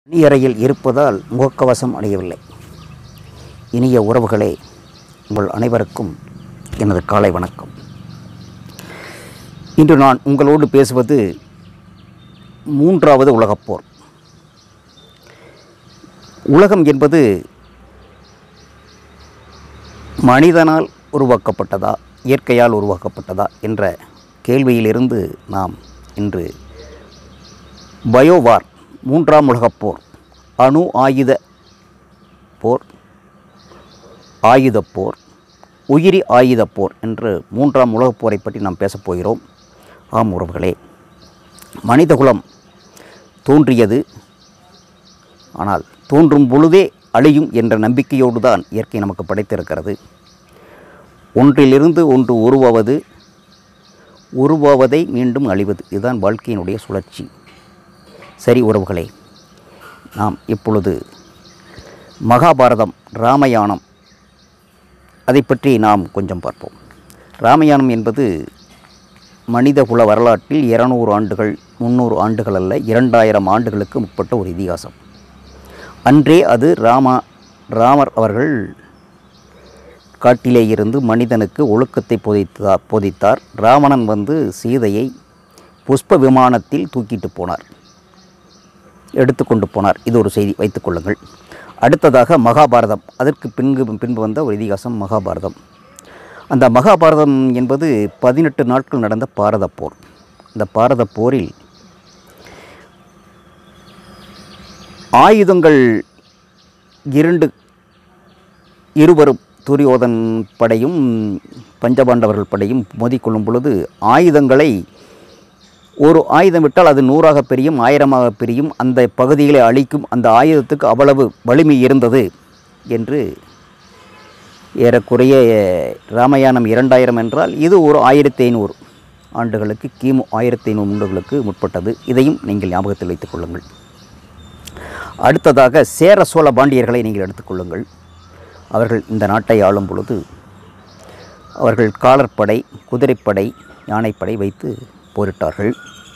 அணியறையில் இருப்பதால் முகக்கவசம் அணியவில்லை இனிய உறவுகளே உங்கள் அனைவருக்கும் எனது காலை வணக்கம் இன்று நான் உங்களோடு பேசுவது மூன்றாவது உலகப் போர் உலகம் என்பது மனிதனால் உருவாக்கப்பட்டதா இயற்கையால் உருவாக்கப்பட்டதா என்ற கேள்வியிலிருந்து நாம் இன்று பயோவார் மூன்றாம் உலகப் போர் அணு ஆயுத போர் ஆயுதப் போர் உயிரி ஆயுதப் போர் என்று மூன்றாம் உலகப் போரை பற்றி நாம் பேசப் போகிறோம் ஆம் உறவுகளே மனிதகுலம் தோன்றியது ஆனால் தோன்றும் பொழுதே அழியும் என்ற நம்பிக்கையோடு தான் இயற்கை நமக்கு படைத்திருக்கிறது ஒன்றிலிருந்து ஒன்று உருவாவது உருவாவதை மீண்டும் அழிவது இதுதான் வாழ்க்கையினுடைய சுழற்சி சரி உறவுகளே நாம் இப்பொழுது மகாபாரதம் ராமயானம் அதை பற்றி நாம் கொஞ்சம் பார்ப்போம் ராமயானம் என்பது மனிதகுல வரலாற்றில் இருநூறு ஆண்டுகள் முந்நூறு ஆண்டுகள் அல்ல இரண்டாயிரம் ஆண்டுகளுக்கு முற்பட்ட ஒரு இதிகாசம் அன்றே அது ராமா ராமர் அவர்கள் காட்டிலே இருந்து மனிதனுக்கு ஒழுக்கத்தை போதித்தார் போதித்தார் ராவணன் வந்து சீதையை புஷ்ப விமானத்தில் தூக்கிட்டு போனார் எடுத்துக்கொண்டு போனார் இது ஒரு செய்தி வைத்துக்கொள்ளுங்கள் அடுத்ததாக மகாபாரதம் அதற்கு பின்பு பின்பு வந்த ஒரு இதிகாசம் மகாபாரதம் அந்த மகாபாரதம் என்பது பதினெட்டு நாட்கள் நடந்த பாரத போர் இந்த பாரத போரில் ஆயுதங்கள் இரண்டு இருவரும் துரியோதன் படையும் பஞ்சபாண்டவர்கள் படையும் மோதிக்கொள்ளும் பொழுது ஆயுதங்களை ஒரு ஆயுதம் விட்டால் அது நூறாக பிரியும் ஆயிரமாக பிரியும் அந்த பகுதிகளை அழிக்கும் அந்த ஆயுதத்துக்கு அவ்வளவு வலிமை இருந்தது என்று ஏறக்குறைய ராமாயணம் இரண்டாயிரம் என்றால் இது ஒரு ஆயிரத்தி ஐநூறு ஆண்டுகளுக்கு கிமு ஆயிரத்தி ஐநூறு ஆண்டுகளுக்கு முற்பட்டது இதையும் நீங்கள் ஞாபகத்தில் வைத்துக் கொள்ளுங்கள் அடுத்ததாக சேர சோழ பாண்டியர்களை நீங்கள் எடுத்துக்கொள்ளுங்கள் அவர்கள் இந்த நாட்டை ஆளும் பொழுது அவர்கள் காலற்படை குதிரைப்படை யானைப்படை வைத்து போரிட்டார்கள்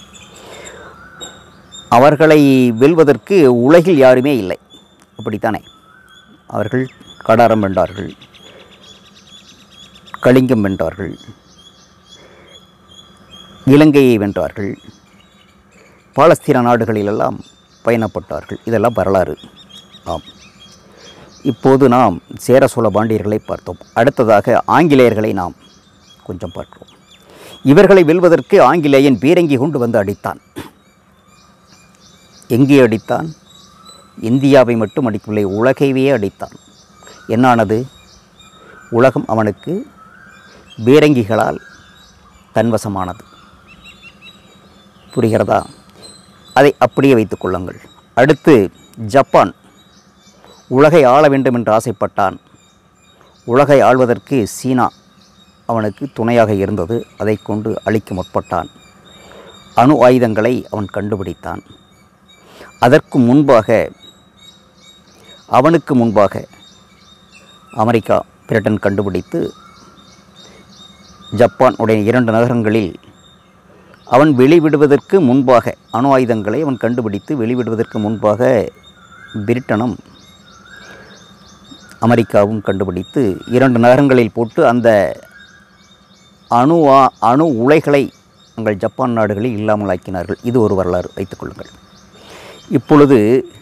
அவர்களை வெல்வதற்கு உலகில் யாருமே இல்லை அப்படித்தானே அவர்கள் கடாரம் வென்றார்கள் கலிங்கம் வென்றார்கள் இலங்கையை வென்றார்கள் பாலஸ்தீன நாடுகளிலெல்லாம் பயணப்பட்டார்கள் இதெல்லாம் வரலாறு ஆம் இப்போது நாம் சேர சோழ பாண்டியர்களை பார்த்தோம் அடுத்ததாக ஆங்கிலேயர்களை நாம் கொஞ்சம் பார்க்கிறோம் இவர்களை வெல்வதற்கு ஆங்கிலேயன் பீரங்கி கொண்டு வந்து அடித்தான் எங்கே அடித்தான் இந்தியாவை மட்டும் அடிக்கவில்லை உலகையே அடித்தான் என்னானது உலகம் அவனுக்கு பீரங்கிகளால் தன்வசமானது புரிகிறதா அதை அப்படியே வைத்துக் கொள்ளுங்கள் அடுத்து ஜப்பான் உலகை ஆள வேண்டும் என்று ஆசைப்பட்டான் உலகை ஆள்வதற்கு சீனா அவனுக்கு துணையாக இருந்தது அதை கொண்டு அழிக்க முற்பட்டான் அணு ஆயுதங்களை அவன் கண்டுபிடித்தான் அதற்கு முன்பாக அவனுக்கு முன்பாக அமெரிக்கா பிரிட்டன் கண்டுபிடித்து ஜப்பான் உடைய இரண்டு நகரங்களில் அவன் வெளிவிடுவதற்கு முன்பாக அணு ஆயுதங்களை அவன் கண்டுபிடித்து வெளிவிடுவதற்கு முன்பாக பிரிட்டனும் அமெரிக்காவும் கண்டுபிடித்து இரண்டு நகரங்களில் போட்டு அந்த அணு ஆ- அணு உலைகளை உங்கள் ஜப்பான் நாடுகளில் இல்லாமல் ஆக்கினார்கள் இது ஒரு வரலாறு வைத்துக்கொள்ளுங்கள் இப்பொழுது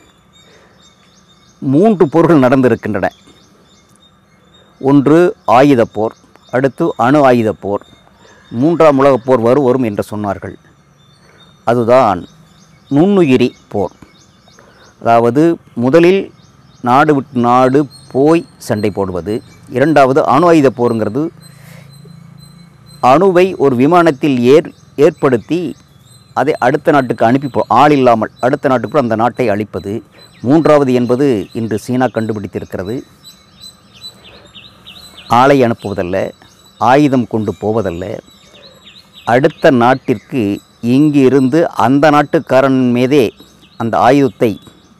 மூன்று போர்கள் நடந்திருக்கின்றன ஒன்று ஆயுதப் போர் அடுத்து அணு ஆயுதப் போர் மூன்றாம் உலகப் போர் வரும் வரும் என்று சொன்னார்கள் அதுதான் நுண்ணுயிரி போர் அதாவது முதலில் நாடு விட்டு நாடு போய் சண்டை போடுவது இரண்டாவது அணு ஆயுத போருங்கிறது அணுவை ஒரு விமானத்தில் ஏற் ஏற்படுத்தி அதை அடுத்த நாட்டுக்கு அனுப்பி போ ஆள் இல்லாமல் அடுத்த நாட்டுக்கு அந்த நாட்டை அழிப்பது மூன்றாவது என்பது இன்று சீனா கண்டுபிடித்திருக்கிறது ஆளை அனுப்புவதல்ல ஆயுதம் கொண்டு போவதல்ல அடுத்த நாட்டிற்கு இங்கிருந்து அந்த நாட்டுக்காரன் மீதே அந்த ஆயுதத்தை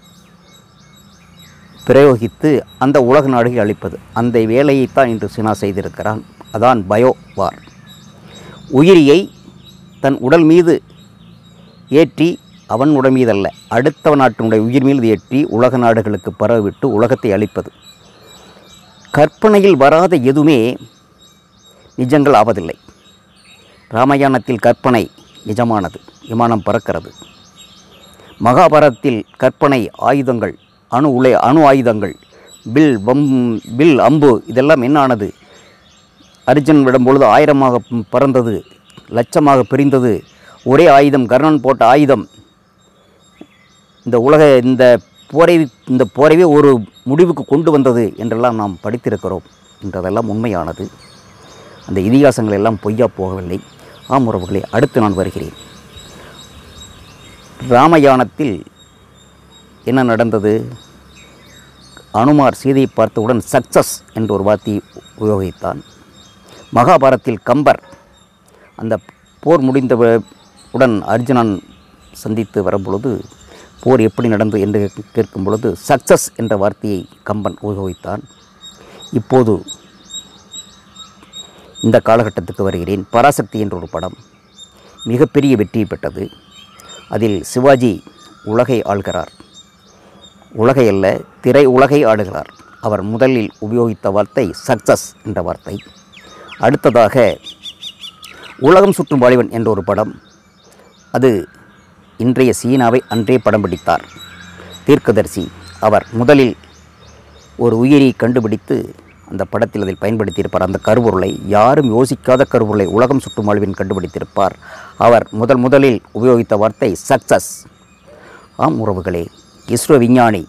பிரயோகித்து அந்த உலக நாடுகளை அழிப்பது அந்த வேலையைத்தான் இன்று சீனா செய்திருக்கிறான் அதான் பயோ வார் உயிரியை தன் உடல் மீது ஏற்றி அவன் உடமீதல்ல அடுத்தவ நாட்டினுடைய உயிர் மீது ஏற்றி உலக நாடுகளுக்கு பரவிவிட்டு உலகத்தை அழிப்பது கற்பனையில் வராத எதுவுமே நிஜங்கள் ஆவதில்லை ராமாயணத்தில் கற்பனை நிஜமானது விமானம் பறக்கிறது மகாபாரதத்தில் கற்பனை ஆயுதங்கள் அணு உலை அணு ஆயுதங்கள் வில் வம் வில் அம்பு இதெல்லாம் என்ன ஆனது அர்ஜுன் விடும்பொழுது ஆயிரமாக பறந்தது லட்சமாக பிரிந்தது ஒரே ஆயுதம் கர்ணன் போட்ட ஆயுதம் இந்த உலக இந்த போரை இந்த போரைவே ஒரு முடிவுக்கு கொண்டு வந்தது என்றெல்லாம் நாம் படித்திருக்கிறோம் என்றதெல்லாம் உண்மையானது அந்த இதிகாசங்கள் எல்லாம் பொய்யா போகவில்லை ஆம் உறவுகளே அடுத்து நான் வருகிறேன் ராமயானத்தில் என்ன நடந்தது அனுமார் சீதையை பார்த்தவுடன் சக்சஸ் என்ற ஒரு வார்த்தையை உபயோகித்தான் மகாபாரத்தில் கம்பர் அந்த போர் முடிந்த வ- உடன் அர்ஜுனன் சந்தித்து வரும்பொழுது போர் எப்படி நடந்தது என்று கேட்கும் பொழுது சக்சஸ் என்ற வார்த்தையை கம்பன் உபயோகித்தான் இப்போது இந்த காலகட்டத்துக்கு வருகிறேன் பராசக்தி என்ற ஒரு படம் மிகப்பெரிய வெற்றி பெற்றது அதில் சிவாஜி உலகை ஆள்கிறார் உலகை அல்ல திரை உலகை ஆளுகிறார் அவர் முதலில் உபயோகித்த வார்த்தை சக்சஸ் என்ற வார்த்தை அடுத்ததாக உலகம் சுற்றும் வாலிபன் என்ற ஒரு படம் அது இன்றைய சீனாவை அன்றே படம் பிடித்தார் தீர்க்கதரிசி அவர் முதலில் ஒரு உயிரை கண்டுபிடித்து அந்த படத்தில் அதில் பயன்படுத்தியிருப்பார் அந்த கருப்பொருளை யாரும் யோசிக்காத கருப்பொருளை உலகம் சுற்றும் வாழ்வின் கண்டுபிடித்திருப்பார் அவர் முதல் முதலில் உபயோகித்த வார்த்தை சக்சஸ் ஆம் உறவுகளே இஸ்ரோ விஞ்ஞானி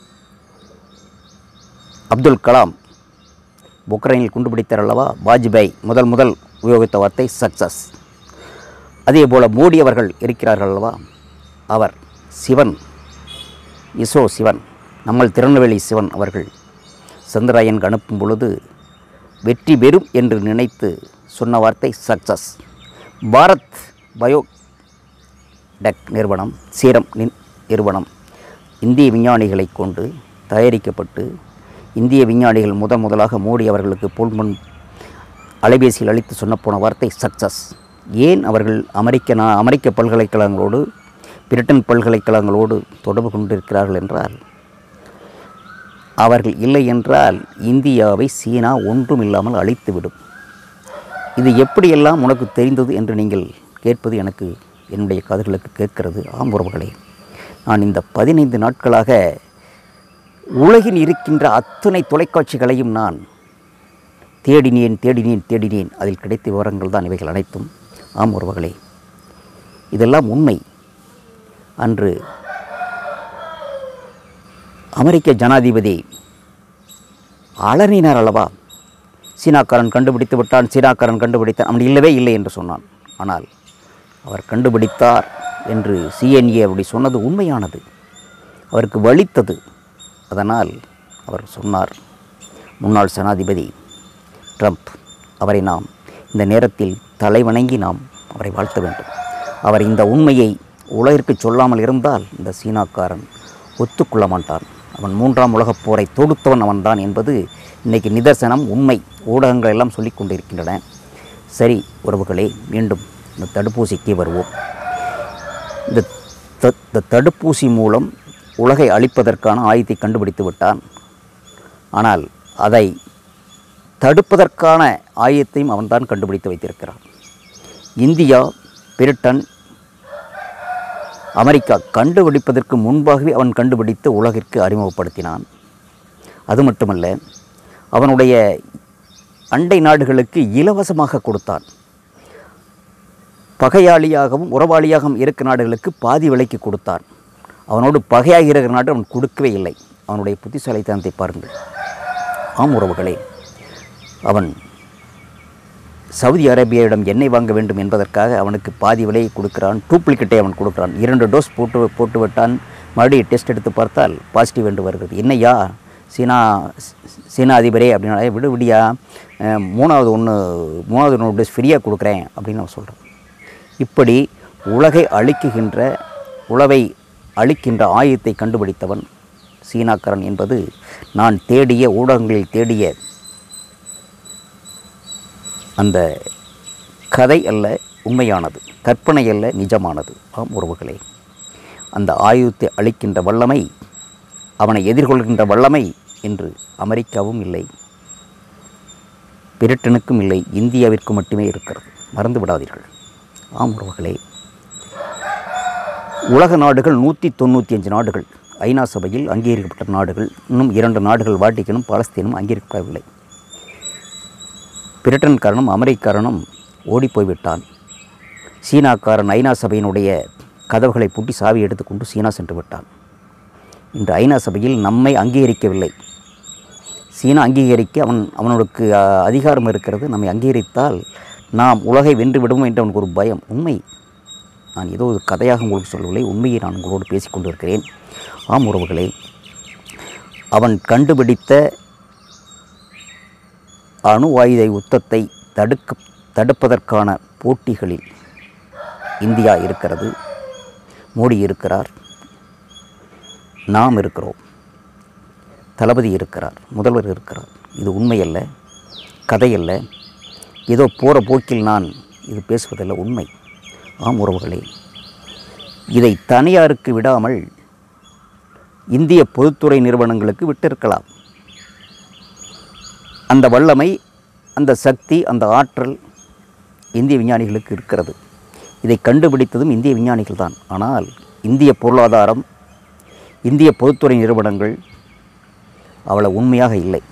அப்துல் கலாம் பொக்ரைனில் குண்டுபிடித்தார் அல்லவா வாஜ்பாய் முதல் முதல் உபயோகித்த வார்த்தை சக்சஸ் அதே போல் மோடி அவர்கள் இருக்கிறார்கள் அல்லவா அவர் சிவன் இஸ்ரோ சிவன் நம்மள் திருநெல்வேலி சிவன் அவர்கள் சந்திராயனுக்கு அனுப்பும் பொழுது வெற்றி பெறும் என்று நினைத்து சொன்ன வார்த்தை சக்சஸ் பாரத் பயோ டெக் நிறுவனம் சீரம் நின் நிறுவனம் இந்திய விஞ்ஞானிகளை கொண்டு தயாரிக்கப்பட்டு இந்திய விஞ்ஞானிகள் முதன் முதலாக மோடி அவர்களுக்கு போல்மன் அலைபேசியில் அளித்து சொன்னப்போன வார்த்தை சக்சஸ் ஏன் அவர்கள் அமெரிக்க நா அமெரிக்க பல்கலைக்கழகங்களோடு பிரிட்டன் பல்கலைக்கழகங்களோடு தொடர்பு கொண்டிருக்கிறார்கள் என்றால் அவர்கள் இல்லை என்றால் இந்தியாவை சீனா ஒன்றும் இல்லாமல் அழித்துவிடும் இது எப்படியெல்லாம் உனக்கு தெரிந்தது என்று நீங்கள் கேட்பது எனக்கு என்னுடைய காதுகளுக்கு கேட்கிறது ஆம் உறவுகளே நான் இந்த பதினைந்து நாட்களாக உலகில் இருக்கின்ற அத்தனை தொலைக்காட்சிகளையும் நான் தேடினேன் தேடினேன் தேடினேன் அதில் கிடைத்த விவரங்கள் தான் இவைகள் அனைத்தும் ஆம் உறவுகளே இதெல்லாம் உண்மை அன்று அமெரிக்க ஜனாதிபதி அலறினார் அல்லவா சீனாக்காரன் கண்டுபிடித்து விட்டான் சீனாக்காரன் கண்டுபிடித்தான் அவன் இல்லவே இல்லை என்று சொன்னான் ஆனால் அவர் கண்டுபிடித்தார் என்று சிஎன்ஏ அப்படி சொன்னது உண்மையானது அவருக்கு வலித்தது அதனால் அவர் சொன்னார் முன்னாள் ஜனாதிபதி ட்ரம்ப் அவரை நாம் இந்த நேரத்தில் தலைவணங்கி நாம் அவரை வாழ்த்த வேண்டும் அவர் இந்த உண்மையை உலகிற்கு சொல்லாமல் இருந்தால் இந்த சீனாக்காரன் ஒத்துக்கொள்ள மாட்டான் அவன் மூன்றாம் உலகப் போரை தொடுத்தவன் அவன்தான் என்பது இன்னைக்கு நிதர்சனம் உண்மை ஊடகங்கள் எல்லாம் சொல்லிக் கொண்டிருக்கின்றன சரி உறவுகளே மீண்டும் இந்த தடுப்பூசிக்கு வருவோம் இந்த த- இந்த தடுப்பூசி மூலம் உலகை அழிப்பதற்கான ஆயுதத்தை கண்டுபிடித்து விட்டான் ஆனால் அதை தடுப்பதற்கான ஆயுதத்தையும் அவன்தான் கண்டுபிடித்து வைத்திருக்கிறான் இந்தியா பிரிட்டன் அமெரிக்கா கண்டுபிடிப்பதற்கு முன்பாகவே அவன் கண்டுபிடித்து உலகிற்கு அறிமுகப்படுத்தினான் அது மட்டுமல்ல அவனுடைய அண்டை நாடுகளுக்கு இலவசமாக கொடுத்தான் பகையாளியாகவும் உறவாளியாகவும் இருக்கிற நாடுகளுக்கு பாதி விலைக்கு கொடுத்தான் அவனோடு பகையாக இருக்கிற நாடு அவன் கொடுக்கவே இல்லை அவனுடைய புத்திசாலித்தனத்தை பாருங்கள் ஆம் உறவுகளே அவன் சவுதி அரேபியாவிடம் எண்ணெய் வாங்க வேண்டும் என்பதற்காக அவனுக்கு பாதி விலையை கொடுக்கிறான் டூப்ளிகேட்டை அவன் கொடுக்கிறான் இரண்டு டோஸ் போட்டு போட்டு விட்டான் மறுபடியும் டெஸ்ட் எடுத்து பார்த்தால் பாசிட்டிவ் என்று வருகிறது என்னையா சீனா சீனா அதிபரே அப்படின்னா "ஏய், விடு விடியா அஹ், மூணாவது ஒன்று மூணாவது ஒன்று டோஸ் ஃப்ரீயாக கொடுக்குறேன் அப்படின்னு அவன் சொல்கிறான் இப்படி உலகை அழிக்குகின்ற உலவை அழிக்கின்ற ஆயுதத்தை கண்டுபிடித்தவன் சீனாக்காரன் என்பது நான் தேடிய ஊடகங்களில் தேடிய அந்த கதை அல்ல உண்மையானது கற்பனை அல்ல நிஜமானது ஆம் உறவுகளே அந்த ஆயுதத்தை அளிக்கின்ற வல்லமை அவனை எதிர்கொள்கின்ற வல்லமை என்று அமெரிக்காவும் இல்லை பிரிட்டனுக்கும் இல்லை இந்தியாவிற்கு மட்டுமே இருக்கிறது மறந்து விடாதீர்கள் ஆம் உறவுகளே உலக நாடுகள் நூற்றி தொண்ணூற்றி அஞ்சு நாடுகள் ஐநா சபையில் அங்கீகரிக்கப்பட்ட நாடுகள் இன்னும் இரண்டு நாடுகள் வாட்டிக்கனும் பாலஸ்தீனும் அங்கீகரிக்கப்படவில்லை பிரிட்டன்காரனும் அமெரிக்காரனும் ஓடிப்போய்விட்டான் சீனாக்காரன் ஐநா சபையினுடைய கதவுகளை பூட்டி சாவி எடுத்துக்கொண்டு சீனா சென்று விட்டான் இன்று ஐநா சபையில் நம்மை அங்கீகரிக்கவில்லை சீனா அங்கீகரிக்க அவன் அவனுக்கு அஹ், அதிகாரம் இருக்கிறது நம்மை அங்கீகரித்தால் நாம் உலகை வென்று விடுவோம் என்று அவனுக்கு ஒரு பயம் உண்மை நான் ஏதோ ஒரு கதையாக உங்களுக்கு சொல்லவில்லை உண்மையை நான் உங்களோடு பேசிக்கொண்டு இருக்கிறேன் ஆம் உறவுகளே அவன் கண்டுபிடித்த அணு ஆயுத யுத்தத்தை தடுக்க தடுப்பதற்கான போட்டிகளில் இந்தியா இருக்கிறது மோடி இருக்கிறார் நாம் இருக்கிறோம் தளபதி இருக்கிறார் முதல்வர் இருக்கிறார் இது உண்மையல்ல கதையல்ல ஏதோ போகிற போக்கில் நான் இது பேசுவதல்ல உண்மை ஆம் உறவுகளே இதை தனியாருக்கு விடாமல் இந்திய பொதுத்துறை நிறுவனங்களுக்கு விட்டிருக்கலாம் அந்த வல்லமை அந்த சக்தி அந்த ஆற்றல் இந்திய விஞ்ஞானிகளுக்கு இருக்கிறது இதை கண்டுபிடித்ததும் இந்திய விஞ்ஞானிகள் தான் ஆனால் இந்திய பொருளாதாரம் இந்திய பொதுத்துறை நிறுவனங்கள் அவ்வளவு உண்மையாக இல்லை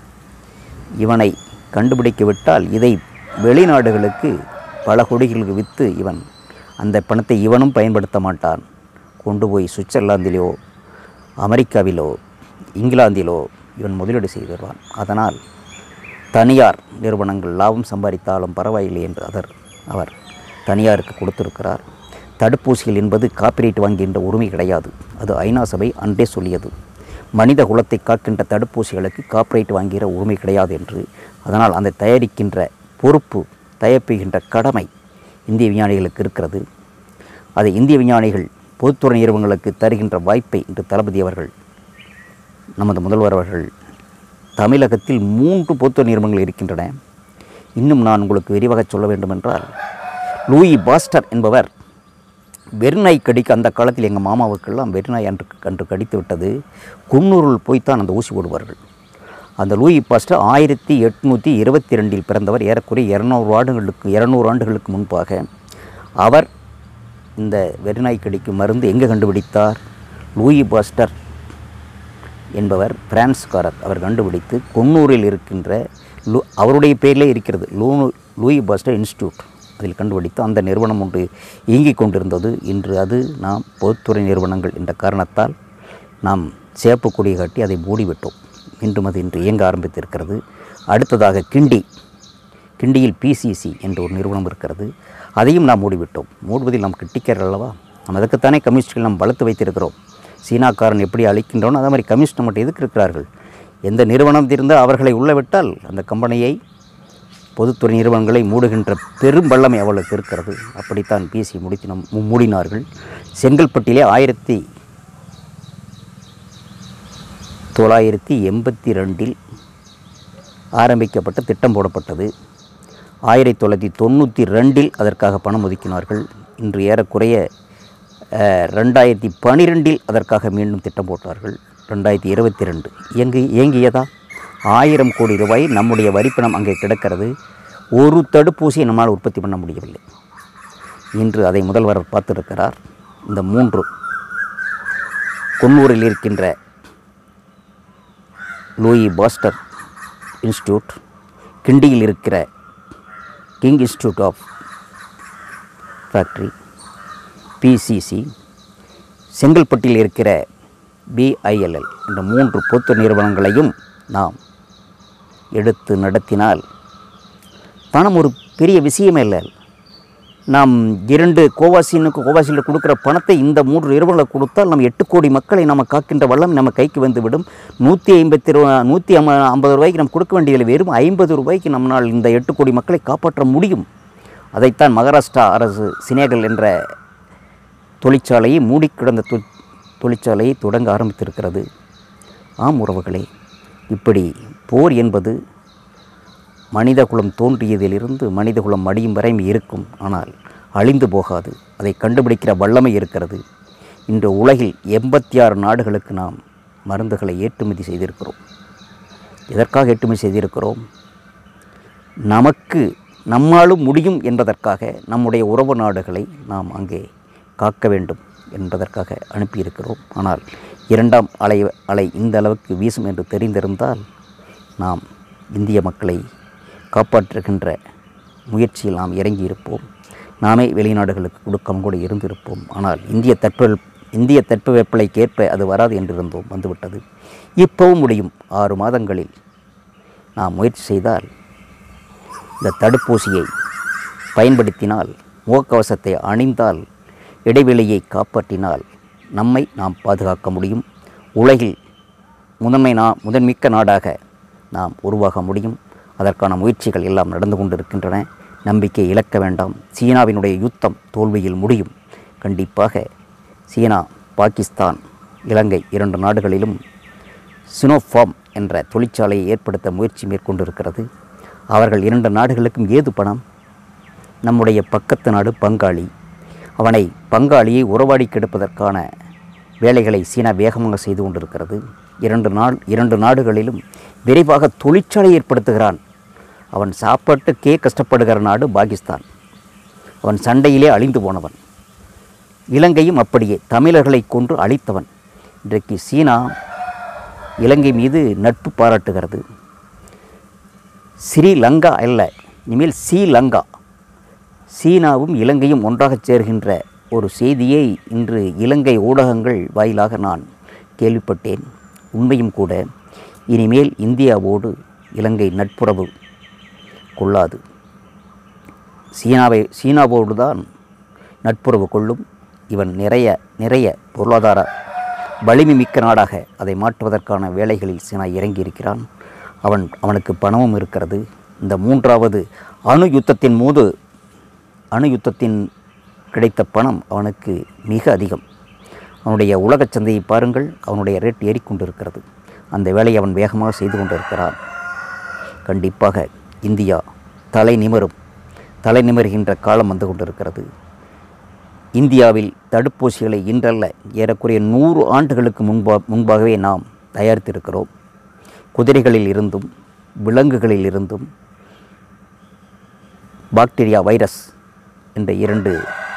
இவனை கண்டுபிடிக்க விட்டால் இதை வெளிநாடுகளுக்கு பல கோடிகளுக்கு விற்று இவன் அந்த பணத்தை இவனும் பயன்படுத்த மாட்டான் கொண்டு போய் சுவிட்சர்லாந்திலோ அமெரிக்காவிலோ இங்கிலாந்திலோ இவன் முதலீடு செய்திருவான் அதனால் தனியார் நிறுவனங்கள் லாபம் சம்பாதித்தாலும் பரவாயில்லை என்று அதர் அவர் தனியாருக்கு கொடுத்திருக்கிறார் தடுப்பூசிகள் என்பது காப்பிரைட் வாங்குகின்ற உரிமை கிடையாது அது ஐநா சபை அன்றே சொல்லியது மனித குலத்தை காக்கின்ற தடுப்பூசிகளுக்கு காப்பிரைட் வாங்குகிற உரிமை கிடையாது என்று அதனால் அந்த தயாரிக்கின்ற பொறுப்பு தயாரிப்புகின்ற கடமை இந்திய விஞ்ஞானிகளுக்கு இருக்கிறது அதை இந்திய விஞ்ஞானிகள் பொதுத்துறை நிறுவனங்களுக்கு தருகின்ற வாய்ப்பை இன்று தளபதி அவர்கள் நமது முதல்வர் அவர்கள் தமிழகத்தில் மூன்று பொதுத்துறை நிறுவனங்கள் இருக்கின்றன இன்னும் நான் உங்களுக்கு விரிவாக சொல்ல வேண்டுமென்றால் லூயி பாஸ்டர் என்பவர் வெறிநாய் கடிக்க அந்த காலத்தில் எங்கள் மாமாவுக்கெல்லாம் வெறிநாய் அன்று அன்று கடித்து விட்டது குன்னூரில் போய்த்தான் அந்த ஊசி போடுவார்கள் அந்த லூயி பாஸ்டர் ஆயிரத்தி எட்நூற்றி இருபத்தி ரெண்டில் பிறந்தவர் ஏறக்குறைய இரநூறு ஆண்டுகளுக்கு இரநூறு ஆண்டுகளுக்கு முன்பாக அவர் இந்த வெறிநாய் கடிக்கும் மருந்து எங்கே கண்டுபிடித்தார் லூயி பாஸ்டர் என்பவர் பிரான்ஸ்காரர் அவர் கண்டுபிடித்து கொன்னூரில் இருக்கின்ற லூ அவருடைய பேரிலே இருக்கிறது லூ லூயி பாஸ்டர் இன்ஸ்டியூட் அதில் கண்டுபிடித்து அந்த நிறுவனம் ஒன்று இயங்கிக் கொண்டிருந்தது இன்று அது நாம் பொதுத்துறை நிறுவனங்கள் என்ற காரணத்தால் நாம் சேப்பு கொடி காட்டி அதை மூடிவிட்டோம் மீண்டும் அது இன்று இயங்க ஆரம்பித்திருக்கிறது அடுத்ததாக கிண்டி கிண்டியில் பிசிசி என்ற ஒரு நிறுவனம் இருக்கிறது அதையும் நாம் மூடிவிட்டோம் மூடுவதில் நாம் கிட்டிக்கர் அல்லவா நம்ம அதுக்குத்தானே கம்யூனிஸ்ட்கள் நாம் வளர்த்து வைத்திருக்கிறோம் சீனாக்காரன் எப்படி அழிக்கின்றோனோ அதே மாதிரி கம்யூனிஸ்ட் நம்மகிட்ட எதுக்கு இருக்கிறார்கள் எந்த நிறுவனம் இருந்தால் அவர்களை உள்ள விட்டால் அந்த கம்பெனியை பொதுத்துறை நிறுவனங்களை மூடுகின்ற பெரும் வல்லமை அவளுக்கு இருக்கிறது அப்படித்தான் பிசி முடித்தினம் மூடினார்கள் செங்கல்பட்டிலே ஆயிரத்தி தொள்ளாயிரத்தி எண்பத்தி ரெண்டில் ஆரம்பிக்கப்பட்ட திட்டம் போடப்பட்டது ஆயிரத்தி தொள்ளாயிரத்தி தொண்ணூற்றி ரெண்டில் அதற்காக பணம் ஒதுக்கினார்கள் இன்று ஏறக்குறைய அஹ், ரெண்டாயிரத்தி பனிரெண்டில் அதற்காக மீண்டும் திட்டம் போட்டார்கள் ரெண்டாயிரத்தி இருபத்தி ரெண்டு இயங்கி இயங்கியதா ஆயிரம் கோடி ரூபாய் நம்முடைய வரிப்பணம் அங்கே கிடக்கிறது ஒரு தடுப்பூசியை நம்மால் உற்பத்தி பண்ண முடியவில்லை இன்று அதை முதல்வர் பார்த்திருக்கிறார் இந்த மூன்று குன்னூரில் இருக்கின்ற லூயி பாஸ்டர் இன்ஸ்டியூட் கிண்டியில் இருக்கிற King institute of factory BCC செங்கல்பட்டில் இருக்கிற பிஐஎல்எல் என்ற மூன்று பொது நிறுவனங்களையும் நாம் எடுத்து நடத்தினால் பணம் ஒரு பெரிய விஷயமே இல்லை நாம் இரண்டு கோவாசினுக்கு கோவாசியில் கொடுக்குற பணத்தை இந்த மூன்று நிறுவனங்களுக்கு கொடுத்தால் நம்ம எட்டு கோடி மக்களை நம்ம காக்கின்ற வல்லம் நம்ம கைக்கு வந்துவிடும் நூற்றி ஐம்பத்தி ரூபா நூற்றி ஐம்ப ஐம்பது ரூபாய்க்கு நம்ம கொடுக்க வேண்டியதில்லை வெறும் ஐம்பது ரூபாய்க்கு நம்மளால் இந்த எட்டு கோடி மக்களை காப்பாற்ற முடியும் அதைத்தான் மகாராஷ்டிரா அரசு சினேகல் என்ற தொழிற்சாலையை மூடி கிடந்த தொ தொழிற்சாலையை தொடங்க ஆரம்பித்திருக்கிறது ஆம் உறவுகளே இப்படி போர் என்பது மனிதகுலம் தோன்றியதிலிருந்து மனிதகுலம் மடியும் வரை இருக்கும் ஆனால் அழிந்து போகாது அதை கண்டுபிடிக்கிற வல்லமை இருக்கிறது இன்று உலகில் எண்பத்தி ஆறு நாடுகளுக்கு நாம் மருந்துகளை ஏற்றுமதி செய்திருக்கிறோம் எதற்காக ஏற்றுமதி செய்திருக்கிறோம் நமக்கு நம்மாலும் முடியும் என்பதற்காக நம்முடைய உறவு நாடுகளை நாம் அங்கே காக்க வேண்டும் என்பதற்காக அனுப்பியிருக்கிறோம் ஆனால் இரண்டாம் அலை அலை இந்த அளவுக்கு வீசும் என்று தெரிந்திருந்தால் நாம் இந்திய மக்களை காப்பாற்றுகின்ற முயற்சியில் நாம் இறங்கியிருப்போம் நாமே வெளிநாடுகளுக்கு கொடுக்காம கூட இருந்திருப்போம் ஆனால் இந்திய தட்பவெப் இந்திய தட்பவெப்பலைக்கு ஏற்ப அது வராது என்றிருந்தோம் வந்துவிட்டது இப்போவும் முடியும் ஆறு மாதங்களில் நாம் முயற்சி செய்தால் இந்த தடுப்பூசியை பயன்படுத்தினால் முகக்கவசத்தை அணிந்தால் இடைவெளியை காப்பாற்றினால் நம்மை நாம் பாதுகாக்க முடியும் உலகில் முதன்மை நா முதன்மிக்க நாடாக நாம் உருவாக முடியும் அதற்கான முயற்சிகள் எல்லாம் நடந்து கொண்டிருக்கின்றன நம்பிக்கை இழக்க வேண்டாம் சீனாவினுடைய யுத்தம் தோல்வியில் முடியும் கண்டிப்பாக சீனா பாகிஸ்தான் இலங்கை இரண்டு நாடுகளிலும் சினோஃபார்ம் என்ற தொழிற்சாலையை ஏற்படுத்த முயற்சி மேற்கொண்டிருக்கிறது அவர்கள் இரண்டு நாடுகளுக்கும் ஏது பணம் நம்முடைய பக்கத்து நாடு பங்காளி அவனை பங்காளியை உறவாடி கெடுப்பதற்கான வேலைகளை சீனா வேகமாக செய்து கொண்டிருக்கிறது இரண்டு நாள் இரண்டு நாடுகளிலும் விரைவாக தொழிற்சாலை ஏற்படுத்துகிறான் அவன் சாப்பாட்டுக்கே கஷ்டப்படுகிற நாடு பாகிஸ்தான் அவன் சண்டையிலே அழிந்து போனவன் இலங்கையும் அப்படியே தமிழர்களை கொன்று அழித்தவன் இன்றைக்கு சீனா இலங்கை மீது நட்பு பாராட்டுகிறது ஸ்ரீலங்கா அல்ல இனிமேல் ஸ்ரீலங்கா சீனாவும் இலங்கையும் ஒன்றாகச் சேர்கின்ற ஒரு செய்தியை இன்று இலங்கை ஊடகங்கள் வாயிலாக நான் கேள்விப்பட்டேன் உண்மையும் கூட இனிமேல் இந்தியாவோடு இலங்கை நட்புறவு கொள்ளாது சீனாவை சீனாவோடு தான் நட்புறவு கொள்ளும் இவன் நிறைய நிறைய பொருளாதார வலிமை மிக்க நாடாக அதை மாற்றுவதற்கான வேலைகளில் சீனா இறங்கியிருக்கிறான் அவன் அவனுக்கு பணமும் இருக்கிறது இந்த மூன்றாவது அணு யுத்தத்தின் போது அணு யுத்தத்தின் கிடைத்த பணம் அவனுக்கு மிக அதிகம் அவனுடைய உலகச் சந்தையை பாருங்கள் அவனுடைய ரேட் ஏறிக்கொண்டிருக்கிறது அந்த வேலையை அவன் வேகமாக செய்து கொண்டிருக்கிறான் கண்டிப்பாக இந்தியா தலை நிமிரும் தலை நிமிர்கின்ற காலம் வந்து கொண்டிருக்கிறது இந்தியாவில் தடுப்பூசிகளை இன்றல்ல ஏறக்குறைய நூறு ஆண்டுகளுக்கு முன்பா முன்பாகவே நாம் தயாரித்திருக்கிறோம் குதிரைகளில் இருந்தும் விலங்குகளில் இருந்தும் பாக்டீரியா வைரஸ் என்ற இரண்டு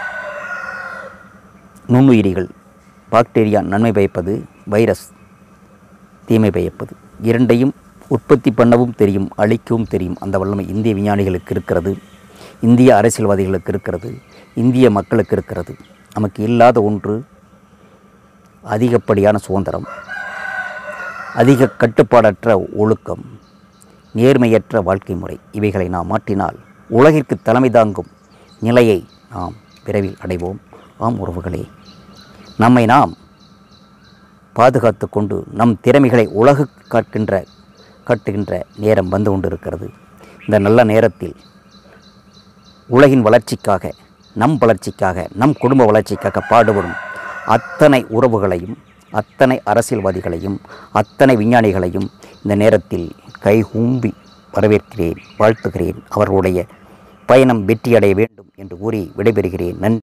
நுண்ணுயிரிகள் பாக்டீரியா நன்மை பயப்பது வைரஸ் தீமை பயப்பது இரண்டையும் உற்பத்தி பண்ணவும் தெரியும் அழிக்கவும் தெரியும் அந்த வல்லமை இந்திய விஞ்ஞானிகளுக்கு இருக்கிறது இந்திய அரசியல்வாதிகளுக்கு இருக்கிறது இந்திய மக்களுக்கு இருக்கிறது நமக்கு இல்லாத ஒன்று அதிகப்படியான சுதந்திரம் அதிக கட்டுப்பாடற்ற ஒழுக்கம் நேர்மையற்ற வாழ்க்கை முறை இவைகளை நாம் மாற்றினால் உலகிற்கு தலைமை தாங்கும் நிலையை நாம் விரைவில் அடைவோம் ஆம் உறவுகளே நம்மை நாம் பாதுகாத்து கொண்டு நம் திறமைகளை உலகு காட்டுகின்ற காட்டுகின்ற நேரம் வந்து கொண்டிருக்கிறது இந்த நல்ல நேரத்தில் உலகின் வளர்ச்சிக்காக நம் வளர்ச்சிக்காக நம் குடும்ப வளர்ச்சிக்காக பாடுபடும் அத்தனை உறவுகளையும் அத்தனை அரசியல்வாதிகளையும் அத்தனை விஞ்ஞானிகளையும் இந்த நேரத்தில் கைகூம்பி வரவேற்கிறேன் வாழ்த்துகிறேன் அவர்களுடைய பயணம் வெற்றியடைய வேண்டும் என்று கூறி விடைபெறுகிறேன் நன்றி